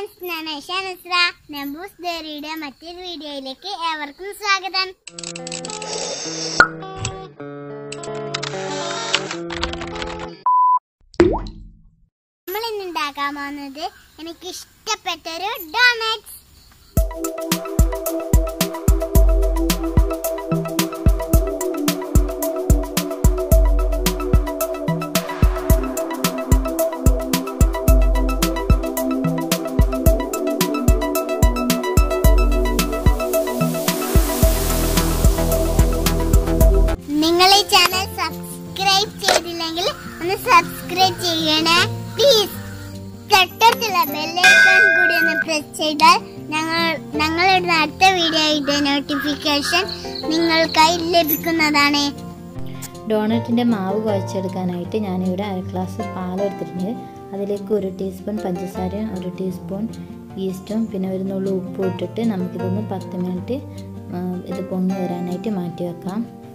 friends ഞാൻ ഐഷ നസ്ര നമ്പൂസ് ഡയറിയുടെ മറ്റൊരു വീഡിയോയിലേക്ക് ഏവർക്കും സ്വാഗതം നമ്മൾ ഇന്ന് ഉണ്ടാക്കാൻ പോകുന്നത് എനിക്ക് ഇഷ്ടപ്പെട്ടൊരു ഡോണറ്റ്സ് നിങ്ങൾ ഈ ചാനൽ സബ്സ്ക്രൈബ് ചെയ്തില്ലെങ്കിൽ ഒന്ന് സബ്സ്ക്രൈബ് ചെയ്യണേ പ്ലീസ് തൊട്ടടുത്തുള്ള ബെല്ലൈക്കൺ കൂടി ഒന്ന് പ്രസ് ചെയ്താൽ ഞങ്ങൾ ഞങ്ങളുടെ അടുത്ത വീഡിയോയുടെ നോട്ടിഫിക്കേഷൻ നിങ്ങൾക്കായി ലഭിക്കുന്നതാണ് ഡോണറ്റിൻ്റെ മാവ് കുഴച്ചെടുക്കാനായിട്ട് ഞാനിവിടെ അര ഗ്ലാസ് പാലെടുത്തിട്ടുണ്ട് അതിലേക്ക് ഒരു ടീസ്പൂൺ പഞ്ചസാരയും ഒരു ടീസ്പൂൺ ഈസ്റ്റും പിന്നെ ഒരു നുള്ളു ഉപ്പും ഇട്ടിട്ട് നമുക്കിതൊന്ന് പത്ത് മിനിറ്റ് ആ, ഇത് പൊങ്ങി വരാനായിട്ട് മാറ്റി വെക്കാം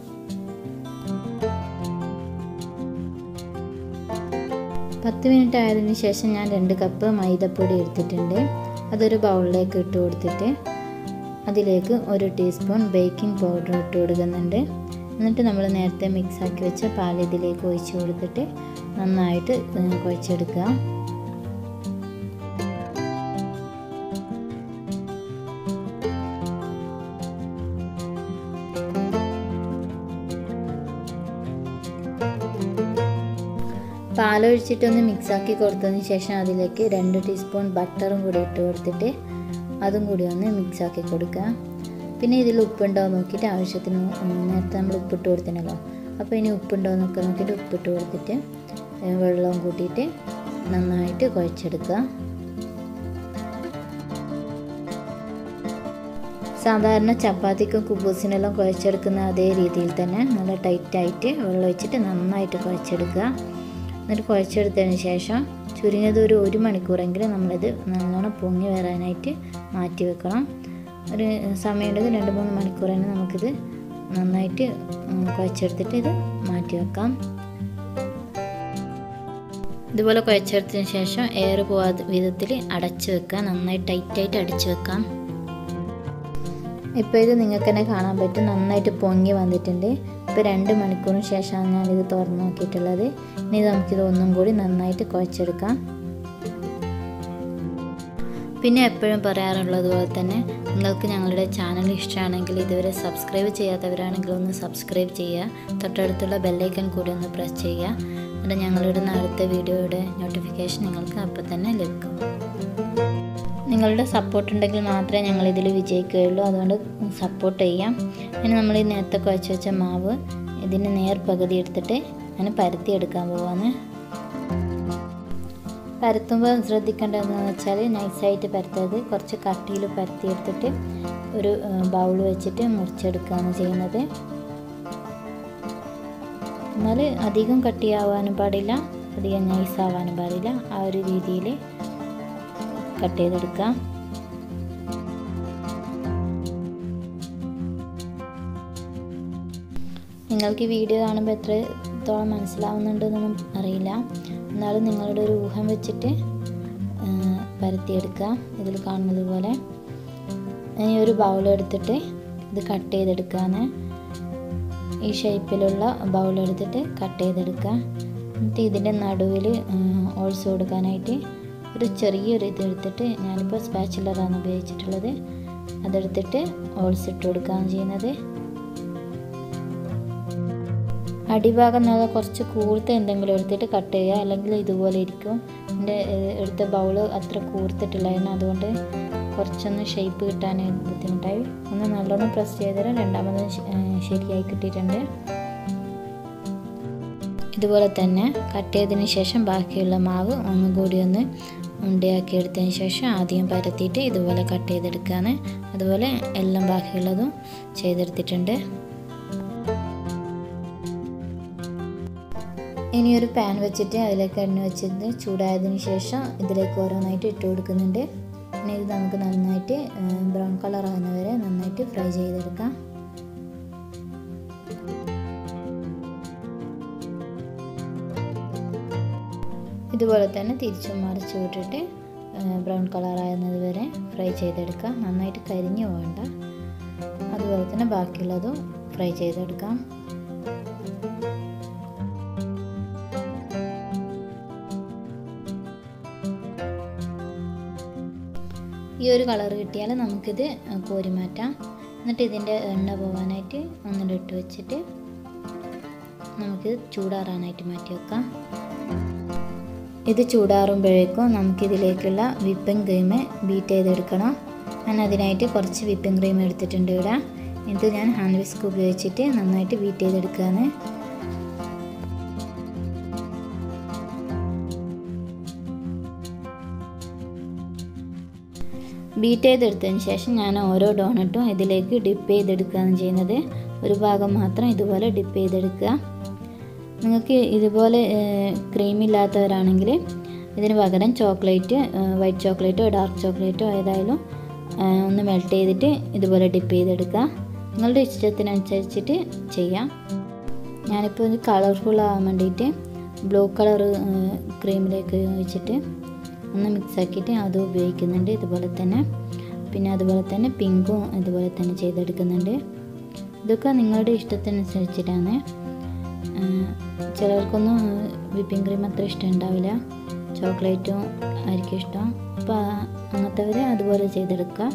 പത്ത് മിനിറ്റ് ആയതിനു ശേഷം ഞാൻ രണ്ട് കപ്പ് മൈദപ്പൊടി എടുത്തിട്ടുണ്ട് അതൊരു ബൗളിലേക്ക് ഇട്ട് കൊടുത്തിട്ട് അതിലേക്ക് ഒരു ടീസ്പൂൺ ബേക്കിംഗ് പൗഡർ ഇട്ട് കൊടുക്കുന്നുണ്ട് എന്നിട്ട് നമ്മൾ നേരത്തെ മിക്സ് ആക്കി വെച്ച പാൽ ഇതിലേക്ക് ഒഴിച്ച് കൊടുത്തിട്ട് നന്നായിട്ട് ഏ, കുഴച്ചെടുക്കുക പാലൊഴിച്ചിട്ടൊന്ന് മിക്സ് ആക്കി കൊടുത്തതിന് ശേഷം അതിലേക്ക് രണ്ട് ടീസ്പൂൺ ബട്ടറും കൂടി ഇട്ട് കൊടുത്തിട്ട് അതും കൂടി ഒന്ന് മിക്സ് ആക്കി കൊടുക്കുക പിന്നെ ഇതിൽ ഉപ്പുണ്ടോ എന്ന് നോക്കിയിട്ട് ആവശ്യത്തിന് ഉം, നേരത്തെ നമ്മൾ ഉപ്പിട്ട് കൊടുത്തിനല്ലോ അപ്പോൾ ഇനി ഉപ്പുണ്ടോ എന്നൊക്കെ നോക്കിയിട്ട് ഉപ്പിട്ട് കൊടുത്തിട്ട് ഏ, വെള്ളവും കൂട്ടിയിട്ട് നന്നായിട്ട് കുഴച്ചെടുക്കുക സാധാരണ ചപ്പാത്തിക്കും കുബൂസിനെല്ലാം കുഴച്ചെടുക്കുന്ന അതേ രീതിയിൽ തന്നെ നല്ല ടൈറ്റായിട്ട് വെള്ളം ഒഴിച്ചിട്ട് നന്നായിട്ട് കുഴച്ചെടുക്കുക എന്നിട്ട് കുഴച്ചെടുത്തതിന് ശേഷം ചുരുങ്ങിയത് ഒരു ഒരു മണിക്കൂറെങ്കിലും നമ്മളിത് നല്ലോണം പൊങ്ങി വരാനായിട്ട് മാറ്റി വെക്കണം ഒരു സമയമുണ്ടെങ്കിൽ രണ്ട് മൂന്ന് മണിക്കൂർ തന്നെ നമുക്കിത് നന്നായിട്ട് ഉം, കുഴച്ചെടുത്തിട്ട് ഇത് മാറ്റി വെക്കാം ഇതുപോലെ കുഴച്ചെടുത്തതിന് ശേഷം എയർ പോവാത്ത വിധത്തിൽ അടച്ചു വെക്കുക നന്നായി ടൈറ്റായിട്ട് അടച്ചു വെക്കാം ഇപ്പോൾ ഇത് നിങ്ങൾക്ക് തന്നെ കാണാൻ പറ്റും നന്നായിട്ട് പൊങ്ങി വന്നിട്ടുണ്ട് ഇപ്പോൾ രണ്ട് മണിക്കൂറിന് ശേഷമാണ് ഞാനിത് തുറന്ന് നോക്കിയിട്ടുള്ളത് ഇനി നമുക്കിത് ഒന്നും കൂടി നന്നായിട്ട് കുഴച്ചെടുക്കാം പിന്നെ എപ്പോഴും പറയാറുള്ളത് പോലെ തന്നെ നിങ്ങൾക്ക് ഞങ്ങളുടെ ചാനൽ ഇഷ്ടമാണെങ്കിൽ ഇതുവരെ സബ്സ്ക്രൈബ് ചെയ്യാത്തവരാണെങ്കിൽ ഒന്ന് സബ്സ്ക്രൈബ് ചെയ്യുക തൊട്ടടുത്തുള്ള ബെല്ലൈക്കൺ കൂടി ഒന്ന് പ്രസ് ചെയ്യുക എന്നിട്ട് ഞങ്ങളിടുന്ന അടുത്ത വീഡിയോയുടെ നോട്ടിഫിക്കേഷൻ നിങ്ങൾക്ക് അപ്പോൾ തന്നെ ലഭിക്കും നിങ്ങളുടെ സപ്പോർട്ട് ഉണ്ടെങ്കിൽ മാത്രമേ ഞങ്ങൾ ഇതിൽ വിജയിക്കുകയുള്ളൂ അതുകൊണ്ട് സപ്പോർട്ട് ചെയ്യാം ഇനി നമ്മൾ ഈ നേരത്തെ കുഴച്ച് വെച്ച മാവ് ഇതിന് നേർ പകുതി എടുത്തിട്ട് ഞാൻ പരത്തി എടുക്കാൻ പോവാണ് പരത്തുമ്പോൾ ശ്രദ്ധിക്കേണ്ടതെന്ന് വെച്ചാൽ നൈസായിട്ട് പരത്തരുത് കുറച്ച് കട്ടിയിൽ പരത്തി എടുത്തിട്ട് ഒരു ബൗൾ വെച്ചിട്ട് മുറിച്ചെടുക്കുകയാണ് ചെയ്യുന്നത് എന്നാൽ അധികം കട്ടിയാവാനും പാടില്ല അധികം നൈസാവാനും പാടില്ല ആ ഒരു രീതിയിൽ കട്ട് ചെയ്തെടുക്കാം നിങ്ങൾക്ക് ഈ വീഡിയോ കാണുമ്പോൾ എത്രത്തോളം മനസ്സിലാവുന്നുണ്ടെന്നൊന്നും അറിയില്ല എന്നാലും നിങ്ങളുടെ ഒരു ഊഹം വെച്ചിട്ട് ആ, പരത്തിയെടുക്കുക ഇതിൽ കാണുന്നത് പോലെ ഇനി ഒരു ബൗൾ എടുത്തിട്ട് ഇത് കട്ട് ചെയ്തെടുക്കാന്ന് ഈ ഷേപ്പിലുള്ള ബൗൾ എടുത്തിട്ട് കട്ട് ചെയ്തെടുക്കുക എന്നിട്ട് ഇതിൻ്റെ നടുവിൽ ഓൾസ് കൊടുക്കാനായിട്ട് ഒരു ചെറിയൊരു ഇത് എടുത്തിട്ട് ഞാനിപ്പോൾ സ്പാച്ചുലറാണ് ഉപയോഗിച്ചിട്ടുള്ളത് അതെടുത്തിട്ട് ഓൾസ് ഇട്ട് കൊടുക്കുകയാണ് ചെയ്യുന്നത് അടിഭാഗം നല്ല കുറച്ച് കൂർത്ത എന്തെങ്കിലും എടുത്തിട്ട് കട്ട് ചെയ്യുക അല്ലെങ്കിൽ ഇതുപോലെ ഇരിക്കും എൻ്റെ ഏഹ്, എടുത്ത ബൗള് അത്ര കൂർത്തിട്ടില്ലായിരുന്നു അതുകൊണ്ട് കുറച്ചൊന്ന് ഷേപ്പ് കിട്ടാൻ ബുദ്ധിമുട്ടായി ഒന്ന് നല്ലോണം പ്രസ് ചെയ്താൽ രണ്ടാമത് ശ- ഏഹ്, ശരിയായി കിട്ടിയിട്ടുണ്ട് ഇതുപോലെ തന്നെ കട്ട് ചെയ്തതിന് ശേഷം ബാക്കിയുള്ള മാവ് ഒന്നുകൂടി ഒന്ന് ഉണ്ടയാക്കി എടുത്തതിന് ശേഷം ആദ്യം പരത്തിയിട്ട് ഇതുപോലെ കട്ട് ചെയ്തെടുക്കുകയാണ് അതുപോലെ എല്ലാം ബാക്കിയുള്ളതും ചെയ്തെടുത്തിട്ടുണ്ട് ഇനി ഒരു പാൻ വെച്ചിട്ട് അതിലേക്ക് എണ്ണ വെച്ചിട്ട് ചൂടായതിന് ശേഷം ഇതിലേക്ക് ഓരോന്നായിട്ട് ഇട്ട് കൊടുക്കുന്നുണ്ട് ഇനി ഇത് നമുക്ക് നന്നായിട്ട് ബ്രൗൺ കളർ ആകുന്ന വരെ നന്നായിട്ട് ഫ്രൈ ചെയ്തെടുക്കാം ഇതുപോലെ തന്നെ തിരിച്ചും മറിച്ച് വിട്ടിട്ട് ബ്രൗൺ കളറാകുന്നത് വരെ ഫ്രൈ ചെയ്തെടുക്കാം നന്നായിട്ട് കരിഞ്ഞു പോകണ്ട അതുപോലെ തന്നെ ബാക്കിയുള്ളതും ഫ്രൈ ചെയ്തെടുക്കാം ഈ ഒരു കളർ കിട്ടിയാൽ നമുക്കിത് കോരി മാറ്റാം എന്നിട്ട് ഇതിൻ്റെ എണ്ണ പോകാനായിട്ട് ഒന്നിട്ട് ഇട്ട് വെച്ചിട്ട് നമുക്കിത് ചൂടാറാനായിട്ട് മാറ്റി വെക്കാം ഇത് ചൂടാറുമ്പോഴേക്കും നമുക്കിതിലേക്കുള്ള വിപ്പിംഗ് ക്രീം ബീറ്റ് ചെയ്തെടുക്കണം ഞാൻ അതിനായിട്ട് കുറച്ച് വിപ്പിംഗ് ക്രീം എടുത്തിട്ടുണ്ട് ഇവിടെ ഇത് ഞാൻ ഹാൻഡ് വിസ്ക് ഉപയോഗിച്ചിട്ട് നന്നായിട്ട് ബീറ്റ് ചെയ്തെടുക്കുകയാണ് ബീറ്റ് ചെയ്തെടുത്തതിന് ശേഷം ഞാൻ ഓരോ ഡോണട്ടും ഇതിലേക്ക് ഡിപ്പ് ചെയ്തെടുക്കുകയാണ് ചെയ്യുന്നത് ഒരു ഭാഗം മാത്രം ഇതുപോലെ ഡിപ്പ് ചെയ്തെടുക്കുക നിങ്ങൾക്ക് ഇതുപോലെ ക്രീം ഇല്ലാത്തവരാണെങ്കിൽ ഇതിന് പകരം ചോക്ലേറ്റ് വൈറ്റ് ചോക്ലേറ്റോ ഡാർക്ക് ചോക്ലേറ്റോ ഏതായാലും ഒന്ന് മെൽറ്റ് ചെയ്തിട്ട് ഇതുപോലെ ഡിപ്പ് ചെയ്തെടുക്കുക നിങ്ങളുടെ ഇഷ്ടത്തിനനുസരിച്ചിട്ട് ചെയ്യാം ഞാനിപ്പോൾ ഇത് കളർഫുൾ ആവാൻ വേണ്ടിയിട്ട് ബ്ലൂ കളർ ക്രീമിലേക്ക് ഒഴിച്ചിട്ട് ഒന്ന് മിക്സ് ആക്കിയിട്ട് അതും ഉപയോഗിക്കുന്നുണ്ട് ഇതുപോലെ തന്നെ പിന്നെ അതുപോലെ തന്നെ പിങ്കും ഇതുപോലെ തന്നെ ചെയ്തെടുക്കുന്നുണ്ട് ഇതൊക്കെ നിങ്ങളുടെ ഇഷ്ടത്തിനനുസരിച്ചിട്ടാണ് ചിലർക്കൊന്നും വിപ്പിംഗ് ക്രീം അത്ര ഇഷ്ടം ഉണ്ടാവില്ല ചോക്ലേറ്റും ആയിരിക്കും ഇഷ്ടം അപ്പോൾ അങ്ങനത്തെവർ അതുപോലെ ചെയ്തെടുക്കുക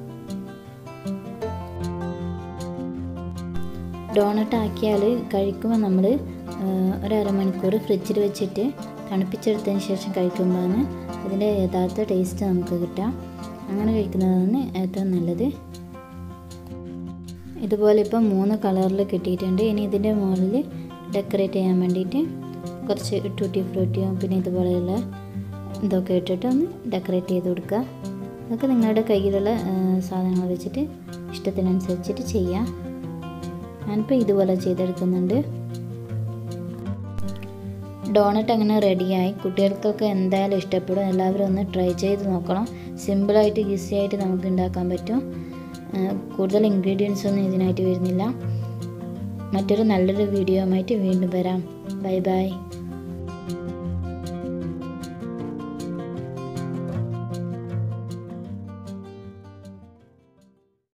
ഡോണട്ട് ആക്കിയാൽ കഴിക്കുമ്പോൾ നമ്മൾ ഒരു അരമണിക്കൂർ ഫ്രിഡ്ജിൽ വെച്ചിട്ട് തണുപ്പിച്ചെടുത്തതിന് ശേഷം കഴിക്കുമ്പോഴാണ് അതിൻ്റെ യഥാർത്ഥ ടേസ്റ്റ് നമുക്ക് കിട്ടുക അങ്ങനെ കഴിക്കുന്നതാണ് ഏറ്റവും നല്ലത് ഇതുപോലെ ഇപ്പം മൂന്ന് കളറിൽ കിട്ടിയിട്ടുണ്ട് ഇനി ഇതിൻ്റെ മുകളിൽ ഡെക്കറേറ്റ് ചെയ്യാൻ വേണ്ടിയിട്ട് കുറച്ച് ടൂട്ടി ഫ്രൂട്ടിയും പിന്നെ ഇതുപോലെയുള്ള ഇതൊക്കെ ഇട്ടിട്ട് ഒന്ന് ഡെക്കറേറ്റ് ചെയ്ത് കൊടുക്കുക അതൊക്കെ നിങ്ങളുടെ കയ്യിലുള്ള സാധനങ്ങൾ വെച്ചിട്ട് ഇഷ്ടത്തിനനുസരിച്ചിട്ട് ചെയ്യാം ഞാനിപ്പോൾ ഇതുപോലെ ചെയ്തെടുക്കുന്നുണ്ട് ഡോണറ്റ് അങ്ങനെ റെഡിയായി കുട്ടികൾക്കൊക്കെ എന്തായാലും ഇഷ്ടപ്പെടും എല്ലാവരും ഒന്ന് ട്രൈ ചെയ്ത് നോക്കണം സിമ്പിളായിട്ട് ഈസി ആയിട്ട് നമുക്ക് ഉണ്ടാക്കാൻ പറ്റും കൂടുതൽ ഇൻഗ്രീഡിയൻസ് ഒന്നും ഇതിനായിട്ട് വരുന്നില്ല മറ്റൊരു നല്ലൊരു വീഡിയോ ആയിട്ട് വീണ്ടും വരാം ബൈ ബൈ